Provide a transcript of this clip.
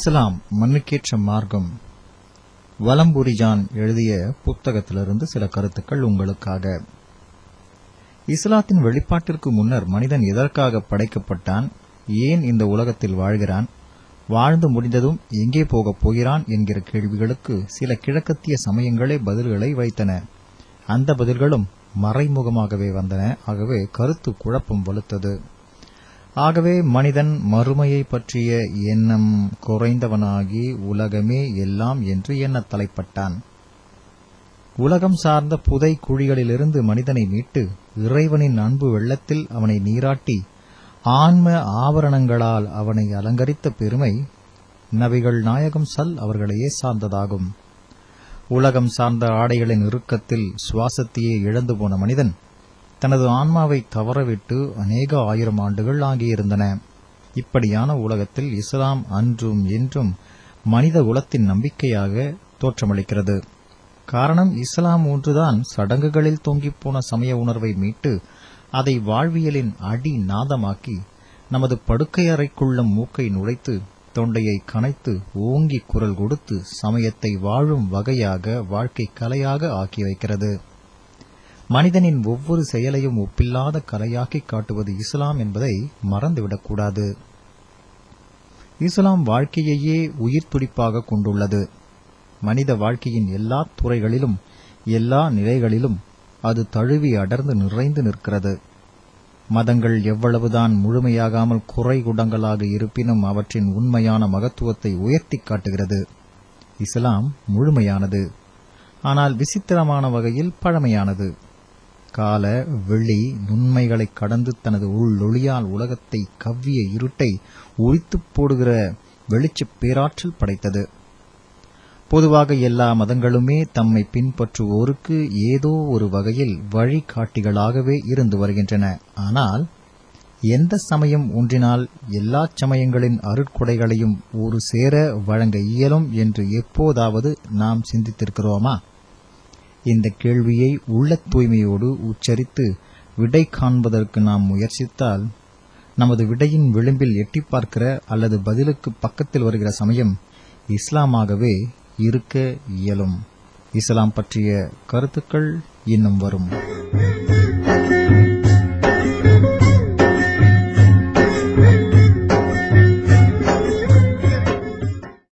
இஸ்லாம் மண்ணுக்கேற்ற மார்க்கம் வலம்புரிஜான் எழுதிய புத்தகத்திலிருந்து சில கருத்துக்கள் உங்களுக்காக இஸ்லாத்தின் வெளிப்பாட்டிற்கு முன்னர் மனிதன் எதற்காக படைக்கப்பட்டான் ஏன் இந்த உலகத்தில் வாழ்கிறான் வாழ்ந்து முடிந்ததும் எங்கே போகப் போகிறான் என்கிற கேள்விகளுக்கு சில கிழக்கத்திய சமயங்களே பதில்களை வைத்தன அந்த பதில்களும் மறைமுகமாகவே வந்தன ஆகவே கருத்து குழப்பம் வலுத்தது ஆகவே மனிதன் மறுமையை பற்றிய எண்ணம் குறைந்தவனாகி உலகமே எல்லாம் என்று எண்ணத் தலைப்பட்டான் உலகம் சார்ந்த புதை குழிகளிலிருந்து மனிதனை மீட்டு இறைவனின் அன்பு வெள்ளத்தில் அவனை நீராட்டி ஆன்ம ஆபரணங்களால் அவனை அலங்கரித்த பெருமை நபிகள் நாயகம் சல் அவர்களையே சார்ந்ததாகும் உலகம் சார்ந்த ஆடைகளின் இறுக்கத்தில் சுவாசத்தையே இழந்து போன மனிதன் தனது ஆன்மாவை தவறவிட்டு அநேக ஆயிரம் ஆண்டுகள் ஆகியிருந்தன இப்படியான உலகத்தில் இஸ்லாம் அன்றும் என்றும் மனித குலத்தின் நம்பிக்கையாக தோற்றமளிக்கிறது காரணம் இஸ்லாம் ஒன்றுதான் சடங்குகளில் தொங்கிப் போன சமய உணர்வை மீட்டு அதை வாழ்வியலின் அடி நாதமாக்கி நமது படுக்கை அறைக்குள்ளும் மூக்கை நுழைத்து தொண்டையை கனைத்து ஓங்கி குரல் கொடுத்து சமயத்தை வாழும் வகையாக வாழ்க்கை கலையாக ஆக்கி வைக்கிறது மனிதனின் ஒவ்வொரு செயலையும் ஒப்பில்லாத கலையாக்கி காட்டுவது இஸ்லாம் என்பதை மறந்துவிடக்கூடாது இஸ்லாம் வாழ்க்கையையே உயிர் துடிப்பாக கொண்டுள்ளது மனித வாழ்க்கையின் எல்லா துறைகளிலும் எல்லா நிலைகளிலும் அது தழுவி அடர்ந்து நிறைந்து நிற்கிறது மதங்கள் எவ்வளவுதான் முழுமையாகாமல் குறை குடங்களாக இருப்பினும் அவற்றின் உண்மையான மகத்துவத்தை உயர்த்தி காட்டுகிறது இஸ்லாம் முழுமையானது ஆனால் விசித்திரமான வகையில் பழமையானது கால வெளி நுண்மைகளை கடந்து தனது உள்ளொளியால் உலகத்தை கவ்விய இருட்டை உரித்துப் போடுகிற வெளிச்சப் பேராற்றல் படைத்தது பொதுவாக எல்லா மதங்களுமே தம்மை பின்பற்றுவோருக்கு ஏதோ ஒரு வகையில் வழிகாட்டிகளாகவே இருந்து வருகின்றன ஆனால் எந்த சமயம் ஒன்றினால் எல்லா சமயங்களின் அருட்கொடைகளையும் ஒரு சேர வழங்க இயலும் என்று எப்போதாவது நாம் சிந்தித்திருக்கிறோமா இந்த கேள்வியை உள்ளத் தூய்மையோடு உச்சரித்து விடை காண்பதற்கு நாம் முயற்சித்தால் நமது விடையின் விளிம்பில் எட்டி பார்க்கிற அல்லது பதிலுக்கு பக்கத்தில் வருகிற சமயம் இஸ்லாமாகவே இருக்க இயலும் இஸ்லாம் பற்றிய கருத்துக்கள் இன்னும் வரும்